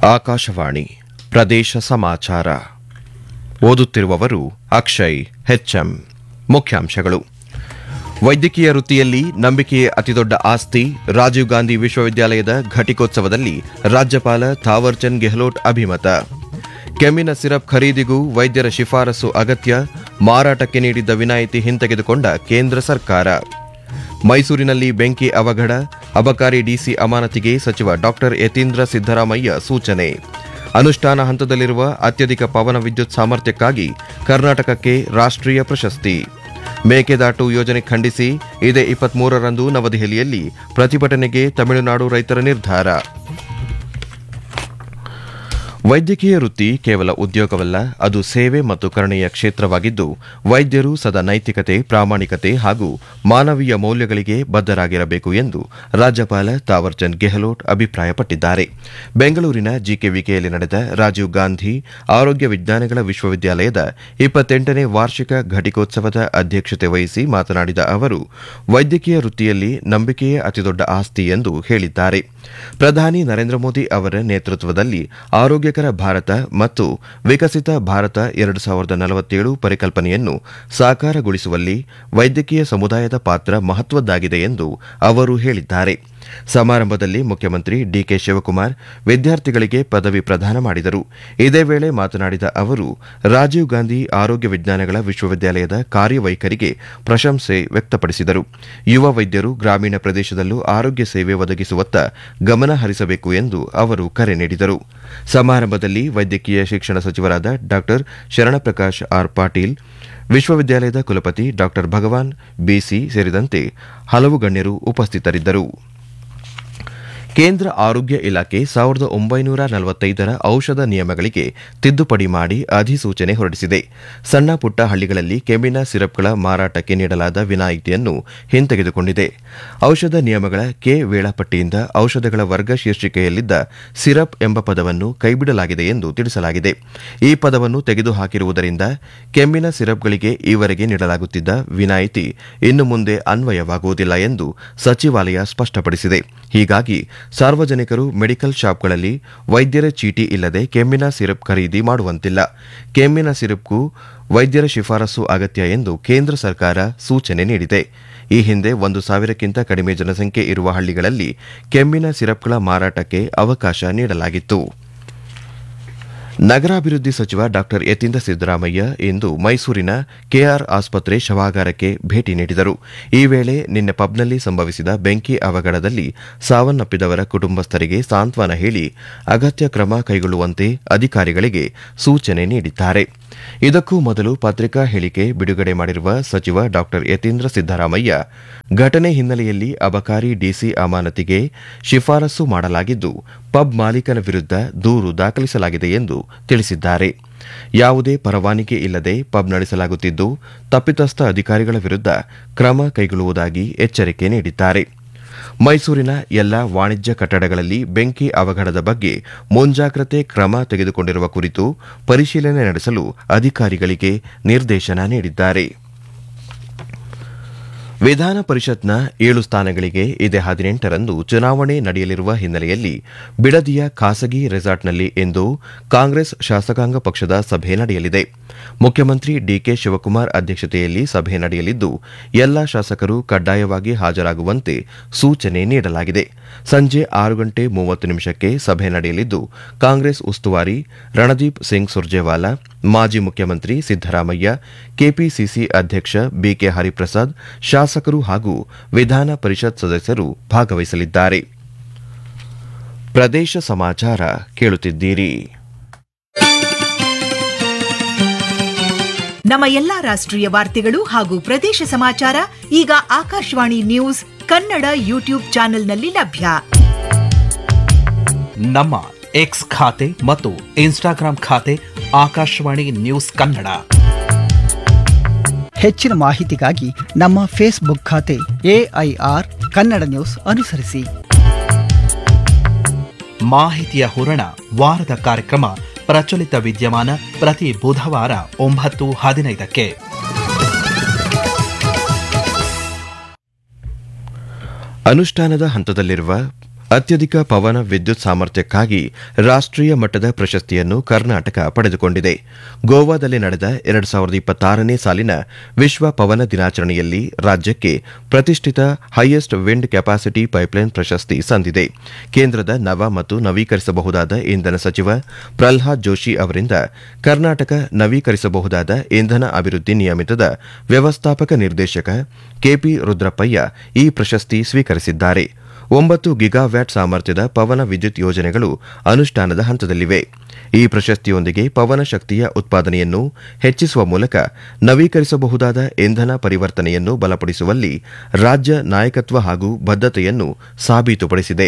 ಆಕಾಶವಾಣಿ ಪ್ರದೇಶ ಸಮಾಚಾರ ಓದುತ್ತಿರುವವರು ಅಕ್ಷಯ್ ಹೆಚ್ಎಂ ಮುಖ್ಯಾಂಶಗಳು ವೈದ್ಯಕೀಯ ವೃತ್ತಿಯಲ್ಲಿ ನಂಬಿಕೆಯೇ ಅತಿದೊಡ್ಡ ಆಸ್ತಿ ರಾಜೀವ್ ಗಾಂಧಿ ವಿಶ್ವವಿದ್ಯಾಲಯದ ಘಟಿಕೋತ್ಸವದಲ್ಲಿ ರಾಜ್ಯಪಾಲ ಥಾವರ್ಚಂದ್ ಗೆಹ್ಲೋಟ್ ಅಭಿಮತ ಕೆಮ್ಮಿನ ಸಿರಪ್ ಖರೀದಿಗೂ ವೈದ್ಯರ ಶಿಫಾರಸು ಅಗತ್ಯ ಮಾರಾಟಕ್ಕೆ ನೀಡಿದ್ದ ವಿನಾಯಿತಿ ಹಿಂತೆಗೆದುಕೊಂಡ ಕೇಂದ್ರ ಸರ್ಕಾರ ಮೈಸೂರಿನಲ್ಲಿ ಬೆಂಕಿ ಅವಘಡ ಅಬಕಾರಿ ಡಿಸಿ ಅಮಾನತಿಗೆ ಸಚಿವ ಡಾಕ್ಟರ್ ಯತೀಂದ್ರ ಸಿದ್ದರಾಮಯ್ಯ ಸೂಚನೆ ಅನುಷ್ಠಾನ ಹಂತದಲ್ಲಿರುವ ಅತ್ಯಧಿಕ ಪವನ ವಿದ್ಯುತ್ ಸಾಮರ್ಥ್ಯಕ್ಕಾಗಿ ಕರ್ನಾಟಕಕ್ಕೆ ರಾಷ್ಟ್ರೀಯ ಪ್ರಶಸ್ತಿ ಮೇಕೆದಾಟು ಯೋಜನೆ ಖಂಡಿಸಿ ಇದೇ ಇಪ್ಪತ್ಮೂರರಂದು ನವದೆಹಲಿಯಲ್ಲಿ ಪ್ರತಿಭಟನೆಗೆ ತಮಿಳುನಾಡು ರೈತರ ನಿರ್ಧಾರ ವೈದ್ಯಕೀಯ ವೃತ್ತಿ ಕೇವಲ ಉದ್ಯೋಗವಲ್ಲ ಅದು ಸೇವೆ ಮತ್ತು ಕರುಣೆಯ ಕ್ಷೇತ್ರವಾಗಿದ್ದು ವೈದ್ಯರು ಸದಾ ನೈತಿಕತೆ ಪ್ರಾಮಾಣಿಕತೆ ಹಾಗೂ ಮಾನವೀಯ ಮೌಲ್ಯಗಳಿಗೆ ಬದ್ಧರಾಗಿರಬೇಕು ಎಂದು ರಾಜ್ಯಪಾಲ ತಾವರ್ಚಂದ್ ಗೆಹ್ಲೋಟ್ ಅಭಿಪ್ರಾಯಪಟ್ಟಿದ್ದಾರೆ ಬೆಂಗಳೂರಿನ ಜಿಕೆವಿಕೆಯಲ್ಲಿ ನಡೆದ ರಾಜೀವ್ ಗಾಂಧಿ ಆರೋಗ್ಯ ವಿಜ್ಞಾನಗಳ ವಿಶ್ವವಿದ್ಯಾಲಯದ ಇಪ್ಪತ್ತೆಂಟನೇ ವಾರ್ಷಿಕ ಘಟಿಕೋತ್ಸವದ ಅಧ್ಯಕ್ಷತೆ ವಹಿಸಿ ಮಾತನಾಡಿದ ಅವರು ವೈದ್ಯಕೀಯ ವೃತ್ತಿಯಲ್ಲಿ ನಂಬಿಕೆಯೇ ಅತಿದೊಡ್ಡ ಆಸ್ತಿ ಎಂದು ಹೇಳಿದ್ದಾರೆ ಪ್ರಧಾನಿ ನರೇಂದ್ರ ಮೋದಿ ಅವರ ನೇತೃತ್ವದಲ್ಲಿ ಆರೋಗ್ಯಕರ ಭಾರತ ಮತ್ತು ವಿಕಸಿತ ಭಾರತ ಎರಡು ಸಾವಿರದ ನಲವತ್ತೇಳು ಪರಿಕಲ್ಪನೆಯನ್ನು ಸಾಕಾರಗೊಳಿಸುವಲ್ಲಿ ವೈದ್ಯಕೀಯ ಸಮುದಾಯದ ಪಾತ್ರ ಮಹತ್ವದ್ದಾಗಿದೆ ಎಂದು ಅವರು ಹೇಳಿದ್ದಾರೆ ಸಮಾರಂಭದಲ್ಲಿ ಮುಖ್ಯಮಂತ್ರಿ ಡಿಕೆ ಶಿವಕುಮಾರ್ ವಿದ್ಯಾರ್ಥಿಗಳಿಗೆ ಪದವಿ ಪ್ರದಾನ ಮಾಡಿದರು ಇದೇ ವೇಳೆ ಮಾತನಾಡಿದ ಅವರು ರಾಜೀವ್ ಗಾಂಧಿ ಆರೋಗ್ಯ ವಿಜ್ಞಾನಗಳ ವಿಶ್ವವಿದ್ಯಾಲಯದ ಕಾರ್ಯವೈಖರಿಗೆ ಪ್ರಶಂಸೆ ವ್ಯಕ್ತಪಡಿಸಿದರು ಯುವ ವೈದ್ಯರು ಗ್ರಾಮೀಣ ಪ್ರದೇಶದಲ್ಲೂ ಆರೋಗ್ಯ ಸೇವೆ ಒದಗಿಸುವತ್ತ ಗಮನ ಹರಿಸಬೇಕು ಎಂದು ಅವರು ಕರೆ ನೀಡಿದರು ಸಮಾರಂಭದಲ್ಲಿ ವೈದ್ಯಕೀಯ ಶಿಕ್ಷಣ ಸಚಿವರಾದ ಡಾ ಶರಣಪ್ರಕಾಶ್ ಆರ್ ಪಾಟೀಲ್ ವಿಶ್ವವಿದ್ಯಾಲಯದ ಕುಲಪತಿ ಡಾ ಭಗವಾನ್ ಬಿಸಿ ಸೇರಿದಂತೆ ಹಲವು ಗಣ್ಯರು ಉಪಸ್ಥಿತರಿದ್ದರು ಕೇಂದ್ರ ಆರೋಗ್ಯ ಇಲಾಖೆ ಸಾವಿರದ ಒಂಬೈನೂರ ನಲವತ್ತೈದರ ಔಷಧ ನಿಯಮಗಳಿಗೆ ತಿದ್ದುಪಡಿ ಮಾಡಿ ಅಧಿಸೂಚನೆ ಹೊರಡಿಸಿದೆ ಸಣ್ಣ ಪುಟ್ಟ ಹಳ್ಳಿಗಳಲ್ಲಿ ಕೆಮ್ಮಿನ ಸಿರಪ್ಗಳ ಮಾರಾಟಕ್ಕೆ ನೀಡಲಾದ ವಿನಾಯಿತಿಯನ್ನು ಹಿಂತೆಗೆದುಕೊಂಡಿದೆ ಔಷಧ ನಿಯಮಗಳ ಕೆ ವೇಳಾಪಟ್ಟಿಯಿಂದ ಔಷಧಗಳ ವರ್ಗ ಶೀರ್ಷಿಕೆಯಲ್ಲಿದ್ದ ಸಿರಪ್ ಎಂಬ ಪದವನ್ನು ಕೈಬಿಡಲಾಗಿದೆ ಎಂದು ತಿಳಿಸಲಾಗಿದೆ ಈ ಪದವನ್ನು ತೆಗೆದುಹಾಕಿರುವುದರಿಂದ ಕೆಮ್ಮಿನ ಸಿರಪ್ಗಳಿಗೆ ಈವರೆಗೆ ನೀಡಲಾಗುತ್ತಿದ್ದ ವಿನಾಯಿತಿ ಇನ್ನು ಮುಂದೆ ಅನ್ವಯವಾಗುವುದಿಲ್ಲ ಎಂದು ಸಚಿವಾಲಯ ಸ್ಪಷ್ಟಪಡಿಸಿದೆ ಹೀಗಾಗಿ ಸಾರ್ವಜನಿಕರು ಮೆಡಿಕಲ್ ಶಾಪ್ಗಳಲ್ಲಿ ವೈದ್ಯರ ಚೀಟಿ ಇಲ್ಲದೆ ಕೆಮ್ಮಿನ ಸಿರಪ್ ಖರೀದಿ ಮಾಡುವಂತಿಲ್ಲ ಕೆಮ್ಮಿನ ಸಿರಪ್ಗೂ ವೈದ್ಯರ ಶಿಫಾರಸು ಅಗತ್ಯ ಎಂದು ಕೇಂದ್ರ ಸರ್ಕಾರ ಸೂಚನೆ ನೀಡಿದೆ ಈ ಹಿಂದೆ ಒಂದು ಸಾವಿರಕ್ಕಿಂತ ಕಡಿಮೆ ಜನಸಂಖ್ಯೆ ಇರುವ ಹಳ್ಳಿಗಳಲ್ಲಿ ಕೆಮ್ಮಿನ ಸಿರಪ್ಗಳ ಮಾರಾಟಕ್ಕೆ ಅವಕಾಶ ನೀಡಲಾಗಿತ್ತು ನಗರಾಭಿವೃದ್ಧಿ ಸಚಿವ ಡಾ ಯತೀಂದ್ರ ಸಿದ್ದರಾಮಯ್ಯ ಇಂದು ಮೈಸೂರಿನ ಕೆಆರ್ ಆಸ್ಪತ್ರೆ ಶವಾಗಾರಕ್ಕೆ ಭೇಟಿ ನೀಡಿದರು ಈ ವೇಳೆ ನಿನ್ನೆ ಪಬ್ನಲ್ಲಿ ಸಂಭವಿಸಿದ ಬೆಂಕಿ ಅವಘಡದಲ್ಲಿ ಸಾವನ್ನಪ್ಪಿದವರ ಕುಟುಂಬಸ್ಥರಿಗೆ ಸಾಂತ್ವನ ಹೇಳಿ ಅಗತ್ಯ ಕ್ರಮ ಕೈಗೊಳ್ಳುವಂತೆ ಅಧಿಕಾರಿಗಳಿಗೆ ಸೂಚನೆ ನೀಡಿದ್ದಾರೆ ಇದಕ್ಕೂ ಮೊದಲು ಪತ್ರಿಕಾ ಹೇಳಿಕೆ ಬಿಡುಗಡೆ ಮಾಡಿರುವ ಸಚಿವ ಡಾ ಯತೀಂದ್ರ ಸಿದ್ದರಾಮಯ್ಯ ಘಟನೆ ಹಿನ್ನೆಲೆಯಲ್ಲಿ ಅಬಕಾರಿ ಡಿಸಿ ಅಮಾನತಿಗೆ ಶಿಫಾರಸು ಮಾಡಲಾಗಿದ್ದು ಪಬ್ ಮಾಲೀಕನ ವಿರುದ್ಧ ದೂರು ದಾಖಲಿಸಲಾಗಿದೆ ಎಂದು ತಿಳಿಸಿದ್ದಾರೆ ಯಾವುದೇ ಪರವಾನಗಿ ಇಲ್ಲದೆ ಪಬ್ ನಡೆಸಲಾಗುತ್ತಿದ್ದು ತಪ್ಪಿತಸ್ಥ ಅಧಿಕಾರಿಗಳ ವಿರುದ್ಧ ಕ್ರಮ ಕೈಗೊಳ್ಳುವುದಾಗಿ ಎಚ್ಚರಿಕೆ ನೀಡಿದ್ದಾರೆ ಮೈಸೂರಿನ ಎಲ್ಲ ವಾಣಿಜ್ಯ ಕಟ್ಟಡಗಳಲ್ಲಿ ಬೆಂಕಿ ಅವಘಡದ ಬಗ್ಗೆ ಮುಂಜಾಗ್ರತೆ ಕ್ರಮ ತೆಗೆದುಕೊಂಡಿರುವ ಕುರಿತು ಪರಿಶೀಲನೆ ನಡೆಸಲು ಅಧಿಕಾರಿಗಳಿಗೆ ನಿರ್ದೇಶನ ನೀಡಿದ್ದಾರೆ ವಿಧಾನ ಪರಿಷತ್ನ ಏಳು ಸ್ಥಾನಗಳಿಗೆ ಇದೇ ಹದಿನೆಂಟರಂದು ಚುನಾವಣೆ ನಡೆಯಲಿರುವ ಹಿನ್ನೆಲೆಯಲ್ಲಿ ಬಿಡದಿಯ ಖಾಸಗಿ ರೆಸಾರ್ಟ್ನಲ್ಲಿ ಇಂದು ಕಾಂಗ್ರೆಸ್ ಶಾಸಕಾಂಗ ಪಕ್ಷದ ಸಭೆ ನಡೆಯಲಿದೆ ಮುಖ್ಯಮಂತ್ರಿ ಡಿಕೆ ಶಿವಕುಮಾರ್ ಅಧ್ಯಕ್ಷತೆಯಲ್ಲಿ ಸಭೆ ನಡೆಯಲಿದ್ದು ಎಲ್ಲಾ ಶಾಸಕರು ಕಡ್ಡಾಯವಾಗಿ ಹಾಜರಾಗುವಂತೆ ಸೂಚನೆ ನೀಡಲಾಗಿದೆ ಸಂಜೆ ಆರು ಗಂಟೆ ಮೂವತ್ತು ನಿಮಿಷಕ್ಕೆ ಸಭೆ ನಡೆಯಲಿದ್ದು ಕಾಂಗ್ರೆಸ್ ಉಸ್ತುವಾರಿ ರಣದೀಪ್ ಸಿಂಗ್ ಸುರ್ಜೇವಾಲಾ ಮಾಜಿ ಮುಖ್ಯಮಂತ್ರಿ ಸಿದ್ದರಾಮಯ್ಯ ಕೆಪಿಸಿಸಿ ಅಧ್ಯಕ್ಷ ಬಿಕೆ ಹರಿಪ್ರಸಾದ್ ಶಾಸಕರು ಹಾಗೂ ವಿಧಾನ ಪರಿಷತ್ ಸದಸ್ಯರು ಭಾಗವಹಿಸಲಿದ್ದಾರೆ ಪ್ರದೇಶ ಸಮಾಚಾರ ಕೇಳುತ್ತಿದ್ದೀರಿ ನಮ್ಮ ಎಲ್ಲಾ ರಾಷ್ಟ್ರೀಯ ವಾರ್ತೆಗಳು ಹಾಗೂ ಪ್ರದೇಶ ಸಮಾಚಾರ ಈಗ ಆಕಾಶವಾಣಿ ನ್ಯೂಸ್ ಕನ್ನಡ ಯೂಟ್ಯೂಬ್ ಚಾನೆಲ್ನಲ್ಲಿ ಲಭ್ಯ ನಮ್ಮ ಎಕ್ಸ್ ಖಾತೆ ಮತ್ತು ಇನ್ಸ್ಟಾಗ್ರಾಂ ಖಾತೆ ಆಕಾಶವಾಣಿ ನ್ಯೂಸ್ ಕನ್ನಡ ಹೆಚ್ಚಿನ ಮಾಹಿತಿಗಾಗಿ ನಮ್ಮ ಫೇಸ್ಬುಕ್ ಖಾತೆ ಎಐಆರ್ ಕನ್ನಡ ನ್ಯೂಸ್ ಅನುಸರಿಸಿ ಮಾಹಿತಿಯ ಹೂರಣ ವಾರದ ಕಾರ್ಯಕ್ರಮ ಪ್ರಚಲಿತ ವಿದ್ಯಮಾನ ಪ್ರತಿ ಬುಧವಾರ ಒಂಬತ್ತು ಹದಿನೈದಕ್ಕೆ ಅನುಷ್ಠಾನದ ಹಂತದಲ್ಲಿರುವ ಅತ್ಯಧಿಕ ಪವನ ವಿದ್ಯುತ್ ಸಾಮರ್ಥ್ಯಕ್ಕಾಗಿ ರಾಷ್ಟೀಯ ಮಟ್ಟದ ಪ್ರಶಸ್ತಿಯನ್ನು ಕರ್ನಾಟಕ ಪಡೆದುಕೊಂಡಿದೆ ಗೋವಾದಲ್ಲಿ ನಡೆದ ಎರಡು ಸಾವಿರದ ಇಪ್ಪತ್ತಾರನೇ ಸಾಲಿನ ವಿಶ್ವ ಪವನ ದಿನಾಚರಣೆಯಲ್ಲಿ ರಾಜ್ಯಕ್ಕೆ ಪ್ರತಿಷ್ಠಿತ ಹೈಯೆಸ್ಟ್ ವಿಂಡ್ ಕೆಪಾಸಿಟಿ ಪೈಪ್ಲೈನ್ ಪ್ರಶಸ್ತಿ ಸಂದಿದೆ ಕೇಂದ್ರದ ನವ ಮತ್ತು ನವೀಕರಿಸಬಹುದಾದ ಇಂಧನ ಸಚಿವ ಪ್ರಲ್ಹಾದ್ ಜೋಶಿ ಅವರಿಂದ ಕರ್ನಾಟಕ ನವೀಕರಿಸಬಹುದಾದ ಇಂಧನ ಅಭಿವೃದ್ಧಿ ನಿಯಮಿತದ ವ್ಯವಸ್ಥಾಪಕ ನಿರ್ದೇಶಕ ಕೆಪಿ ರುದ್ರಪ್ಪಯ್ಯ ಈ ಪ್ರಶಸ್ತಿ ಸ್ವೀಕರಿಸಿದ್ದಾರೆ ಒಂಬತ್ತು ಗಿಗಾವ್ಯಾಟ್ ಸಾಮರ್ಥ್ಯದ ಪವನ ವಿದ್ಯುತ್ ಯೋಜನೆಗಳು ಅನುಷ್ಠಾನದ ಹಂತದಲ್ಲಿವೆ ಈ ಪ್ರಶಸ್ತಿಯೊಂದಿಗೆ ಪವನ ಶಕ್ತಿಯ ಉತ್ಪಾದನೆಯನ್ನು ಹೆಚ್ಚಿಸುವ ಮೂಲಕ ನವೀಕರಿಸಬಹುದಾದ ಇಂಧನ ಪರಿವರ್ತನೆಯನ್ನು ಬಲಪಡಿಸುವಲ್ಲಿ ರಾಜ್ಯ ನಾಯಕತ್ವ ಹಾಗೂ ಬದ್ಧತೆಯನ್ನು ಸಾಬೀತುಪಡಿಸಿದೆ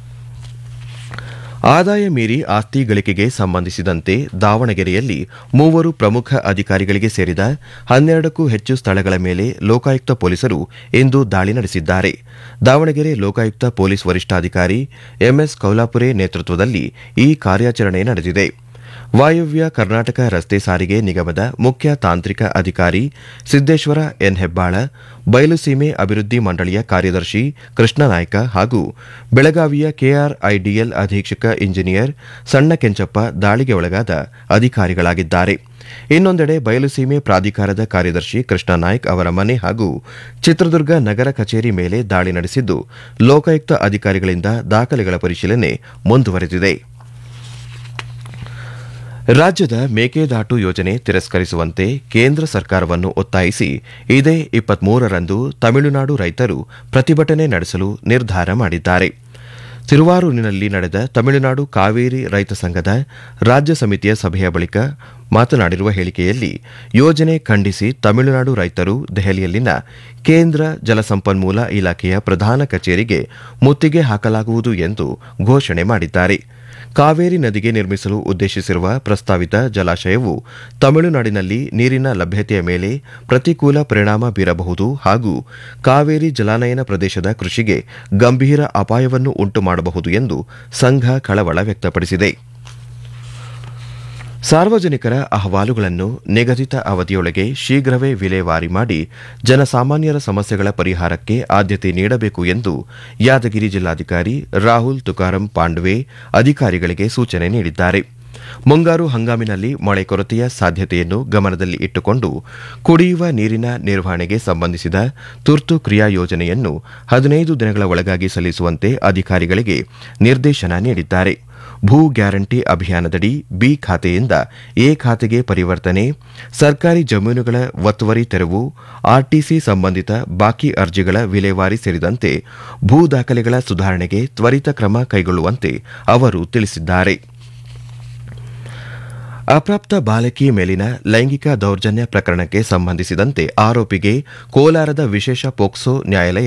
ಆದಾಯ ಮೀರಿ ಆಸ್ತಿ ಗಳಿಕೆಗೆ ಸಂಬಂಧಿಸಿದಂತೆ ದಾವಣಗೆರೆಯಲ್ಲಿ ಮೂವರು ಪ್ರಮುಖ ಅಧಿಕಾರಿಗಳಿಗೆ ಸೇರಿದ ಹನ್ನೆರಡಕ್ಕೂ ಹೆಚ್ಚು ಸ್ಥಳಗಳ ಮೇಲೆ ಲೋಕಾಯುಕ್ತ ಪೊಲೀಸರು ಇಂದು ದಾಳಿ ನಡೆಸಿದ್ದಾರೆ ದಾವಣಗೆರೆ ಲೋಕಾಯುಕ್ತ ಪೊಲೀಸ್ ವರಿಷ್ಠಾಧಿಕಾರಿ ಎಂಎಸ್ ಕೌಲಾಪುರೆ ನೇತೃತ್ವದಲ್ಲಿ ಈ ಕಾರ್ಯಾಚರಣೆ ನಡೆದಿದೆ ವಾಯವ್ಯ ಕರ್ನಾಟಕ ರಸ್ತೆ ಸಾರಿಗೆ ನಿಗಮದ ಮುಖ್ಯ ತಾಂತ್ರಿಕ ಅಧಿಕಾರಿ ಸಿದ್ದೇಶ್ವರ ಎನ್ ಹೆಬ್ಬಾಳ ಬಯಲುಸೀಮೆ ಅಭಿವೃದ್ಧಿ ಮಂಡಳಿಯ ಕಾರ್ಯದರ್ಶಿ ಕೃಷ್ಣನಾಯ್ಕ ಹಾಗೂ ಬೆಳಗಾವಿಯ ಕೆಆರ್ಐಡಿಎಲ್ ಅಧೀಕ್ಷಕ ಇಂಜಿನಿಯರ್ ಸಣ್ಣ ಕೆಂಚಪ್ಪ ದಾಳಿಗೆ ಒಳಗಾದ ಅಧಿಕಾರಿಗಳಾಗಿದ್ದಾರೆ ಇನ್ನೊಂದೆಡೆ ಬಯಲುಸೀಮೆ ಪ್ರಾಧಿಕಾರದ ಕಾರ್ಯದರ್ಶಿ ಕೃಷ್ಣ ನಾಯ್ಕ್ ಅವರ ಮನೆ ಹಾಗೂ ಚಿತ್ರದುರ್ಗ ನಗರ ಕಚೇರಿ ಮೇಲೆ ದಾಳಿ ನಡೆಸಿದ್ದು ಲೋಕಾಯುಕ್ತ ಅಧಿಕಾರಿಗಳಿಂದ ದಾಖಲೆಗಳ ಪರಿಶೀಲನೆ ಮುಂದುವರೆದಿದೆ ರಾಜ್ಯದ ಮೇಕೆದಾಟು ಯೋಜನೆ ತಿರಸ್ಕರಿಸುವಂತೆ ಕೇಂದ್ರ ಸರ್ಕಾರವನ್ನು ಒತ್ತಾಯಿಸಿ ಇದೇ ಇಪ್ಪತ್ಮೂರರಂದು ತಮಿಳುನಾಡು ರೈತರು ಪ್ರತಿಭಟನೆ ನಡೆಸಲು ನಿರ್ಧಾರ ಮಾಡಿದ್ದಾರೆ ತಿರುವಾರೂರಿನಲ್ಲಿ ನಡೆದ ತಮಿಳುನಾಡು ಕಾವೇರಿ ರೈತ ಸಂಘದ ರಾಜ್ಯ ಸಮಿತಿಯ ಸಭೆಯ ಬಳಿಕ ಮಾತನಾಡಿರುವ ಹೇಳಿಕೆಯಲ್ಲಿ ಯೋಜನೆ ಖಂಡಿಸಿ ತಮಿಳುನಾಡು ರೈತರು ದೆಹಲಿಯಲ್ಲಿನ ಕೇಂದ್ರ ಜಲಸಂಪನ್ಮೂಲ ಇಲಾಖೆಯ ಪ್ರಧಾನ ಕಚೇರಿಗೆ ಮುತ್ತಿಗೆ ಹಾಕಲಾಗುವುದು ಎಂದು ಘೋಷಣೆ ಮಾಡಿದ್ದಾರೆ ಕಾವೇರಿ ನದಿಗೆ ನಿರ್ಮಿಸಲು ಉದ್ದೇಶಿಸಿರುವ ಪ್ರಸ್ತಾವಿತ ಜಲಾಶಯವು ತಮಿಳುನಾಡಿನಲ್ಲಿ ನೀರಿನ ಲಭ್ಯತೆಯ ಮೇಲೆ ಪ್ರತಿಕೂಲ ಪರಿಣಾಮ ಬೀರಬಹುದು ಹಾಗೂ ಕಾವೇರಿ ಜಲಾನಯನ ಪ್ರದೇಶದ ಕೃಷಿಗೆ ಗಂಭೀರ ಅಪಾಯವನ್ನು ಉಂಟು ಮಾಡಬಹುದು ಎಂದು ಸಂಘ ಕಳವಳ ವ್ಯಕ್ತಪಡಿಸಿದೆ ಸಾರ್ವಜನಿಕರ ಅಹವಾಲುಗಳನ್ನು ನಿಗದಿತ ಅವಧಿಯೊಳಗೆ ಶೀಘ್ರವೇ ವಿಲೇವಾರಿ ಮಾಡಿ ಜನಸಾಮಾನ್ಯರ ಸಮಸ್ಯೆಗಳ ಪರಿಹಾರಕ್ಕೆ ಆದ್ಯತೆ ನೀಡಬೇಕು ಎಂದು ಯಾದಗಿರಿ ಜಿಲ್ಲಾಧಿಕಾರಿ ರಾಹುಲ್ ತುಕಾರಂ ಪಾಂಡ್ವೆ ಅಧಿಕಾರಿಗಳಿಗೆ ಸೂಚನೆ ನೀಡಿದ್ದಾರೆ ಮುಂಗಾರು ಹಂಗಾಮಿನಲ್ಲಿ ಮಳೆ ಕೊರತೆಯ ಸಾಧ್ಯತೆಯನ್ನು ಗಮನದಲ್ಲಿ ಇಟ್ಟುಕೊಂಡು ಕುಡಿಯುವ ನೀರಿನ ನಿರ್ವಹಣೆಗೆ ಸಂಬಂಧಿಸಿದ ತುರ್ತು ಕ್ರಿಯಾ ಯೋಜನೆಯನ್ನು ಹದಿನೈದು ದಿನಗಳ ಒಳಗಾಗಿ ಸಲ್ಲಿಸುವಂತೆ ಅಧಿಕಾರಿಗಳಿಗೆ ನಿರ್ದೇಶನ ನೀಡಿದ್ದಾರೆ ಭೂ ಗ್ಯಾರಂಟಿ ಅಭಿಯಾನದಡಿ ಬಿ ಖಾತೆಯಿಂದ ಎ ಖಾತೆಗೆ ಪರಿವರ್ತನೆ ಸರ್ಕಾರಿ ಜಮೀನುಗಳ ಒತ್ತುವರಿ ತೆರವು ಆರ್ಟಿಸಿ ಸಂಬಂಧಿತ ಬಾಕಿ ಅರ್ಜಿಗಳ ವಿಲೇವಾರಿ ಸೇರಿದಂತೆ ಭೂ ದಾಖಲೆಗಳ ಸುಧಾರಣೆಗೆ ತ್ವರಿತ ಕ್ರಮ ಕೈಗೊಳ್ಳುವಂತೆ ಅವರು ತಿಳಿಸಿದ್ದಾರೆ ಅಪ್ರಾಪ್ತ ಬಾಲಕಿ ಮೇಲಿನ ಲೈಂಗಿಕ ದೌರ್ಜನ್ಯ ಪ್ರಕರಣಕ್ಕೆ ಸಂಬಂಧಿಸಿದಂತೆ ಆರೋಪಿಗೆ ಕೋಲಾರದ ವಿಶೇಷ ಪೋಕ್ಸೋ ನ್ಯಾಯಾಲಯ